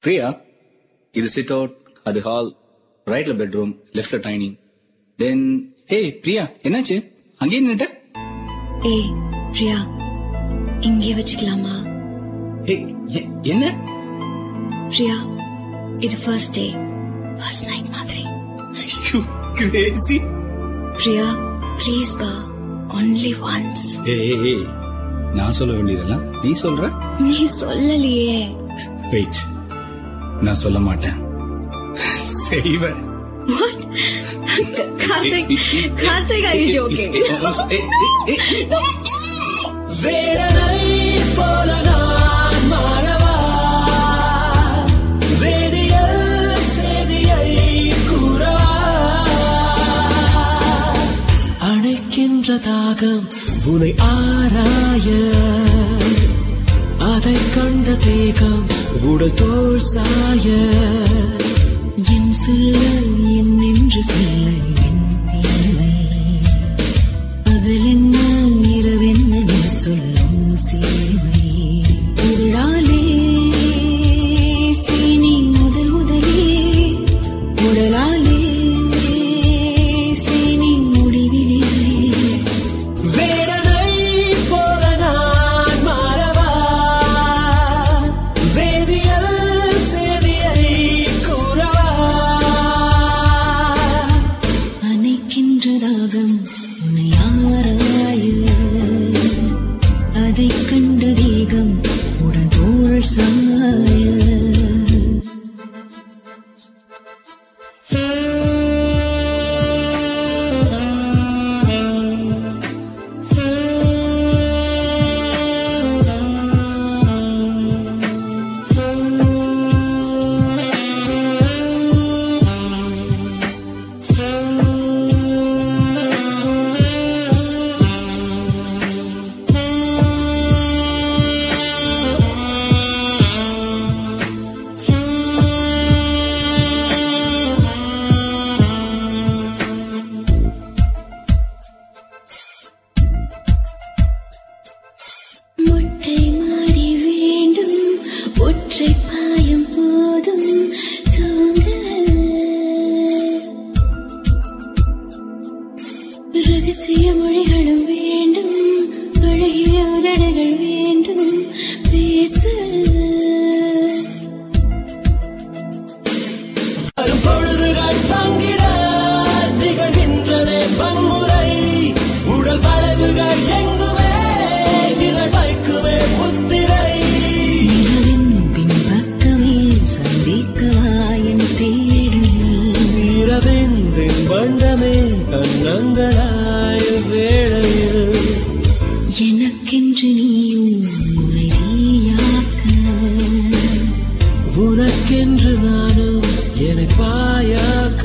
பிரியா இது sit out அது hall ரைட்ல பெட்ரூம் லெஃப்ட்ல டைனிங் தென் ஏய் பிரியா என்னாச்சு அங்கேயே நின்னுட்ட ஏய் பிரியா இங்கே வச்சுக்கலாமா ஏய் எ- என்ன பிரியா இது ஃபர்ஸ்ட் டே ஃபர்ஸ்ட் நைட் மாதிரி கிரேசி பிரியா ப்ளீஸ் பா ஒன்லி ஒன்ஸ் ஏய் ஏய், ஏய் நான் சொல்ல வேண்டியதெல்லாம் நீ சொல்ற நீ சொல்லலையே வெயிட் நான் சொல்ல மாட்டேன் செய்வேன் What? Karthik Karthik are you joking? வேடனை போல நான் மாறவா வேதியல் செய்தியை கூறவா அணைக்கின்ற தாகம் உனை ஆராய அதை கண்ட தேகம் உடல் தோல் சாய என் சொல்ல என் என்று சொல்ல என் தேவை பகலென்ன இரவென்ன நீ சொல்லும் சேவை உடலாலே சீனி முதல் முதலே உடலாலே சீனி முடிவிலே வேடனை போல நான் மாறவா வேதியல் செய்தியை கூறவா அணைக்கின்றதாகம் உன்னை ஆராய அதை கண்ட தேகம் உடன் தோள் சாய மொட்டை மாடி வேண்டும் ஒற்றை பாயம் போதும் தூங்க ரகசிய மொழிகளும் வேண்டும் அழகிய உதடுகள் வேண்டும் பேச வரும் பொழுதுகள் பங்கிட நிகழ்கின்றனே வன்முறை உடல் வளைவுகள் எங்குமே இதழ் வைக்குமே முத்திரை நிலவின் பின்பக்கமே சந்திக்கவா என் தேடலில் இரவின் வண்டமே கண்ணங்களாய் வேளையில் எனக்கென்று நீயும் முறை நீயாக்க உனக்கென்று நானும் என்னை பாயாக்க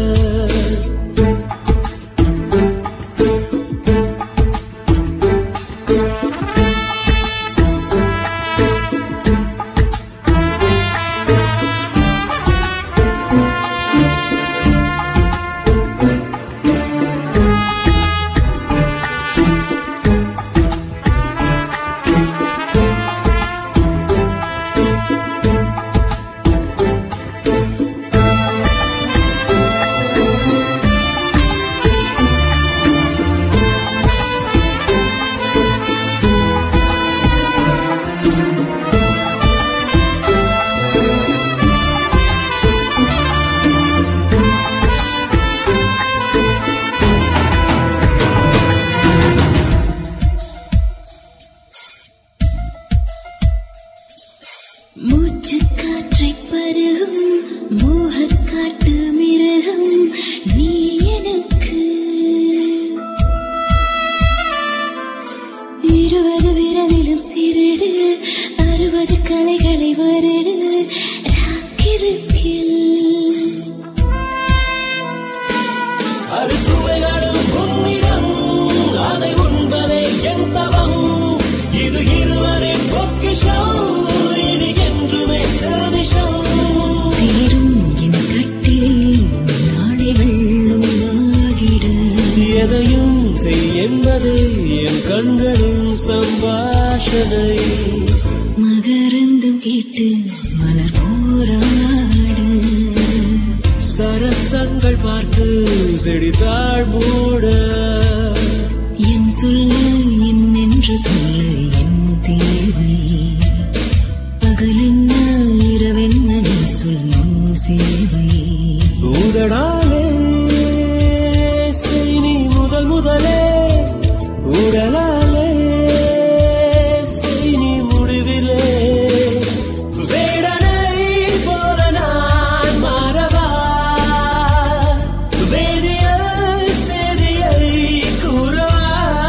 மூச்சு காற்றை பருகும் மோகக் காட்டு மிருகம் நீ எனக்கு இருபது விரலிலும் திருடு அறுபது கலைகளை வருடு ராக்கிருக்கில் அறுசுவைகளும் உன்னிடம் அதை உண்பதே என் தவம் இது இருவரின் பொக்கிஷம் இனி என்றுமே செல்விஷம் சேரும் என் கட்டிலில் நாளை வெள்ளம் ஆகிட எதையும் செய் என்பதே என் கண்களின் சம்பாஷணை மகரந்தம் கேட்டு மலர் போரா கண்கள் பார்த்து செடித்தாள் மூட என் சொல்ல என்னென்று சொல்ல என் தேவை பகலென்ன இரவென்ன நீ சொல்லும் சேவை உதடாலே செய் நீ முதல் முதலே உடலாலே செய் நீ முடிவிலே வேடனை போல நான் மாறவா வேதிய செய்தியை கூறவா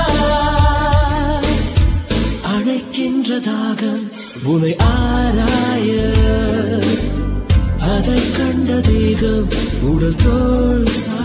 அணைக்கின்ற தாகம் உனை ஆராய அதை கண்ட தேகம் உடல் தோல் சாய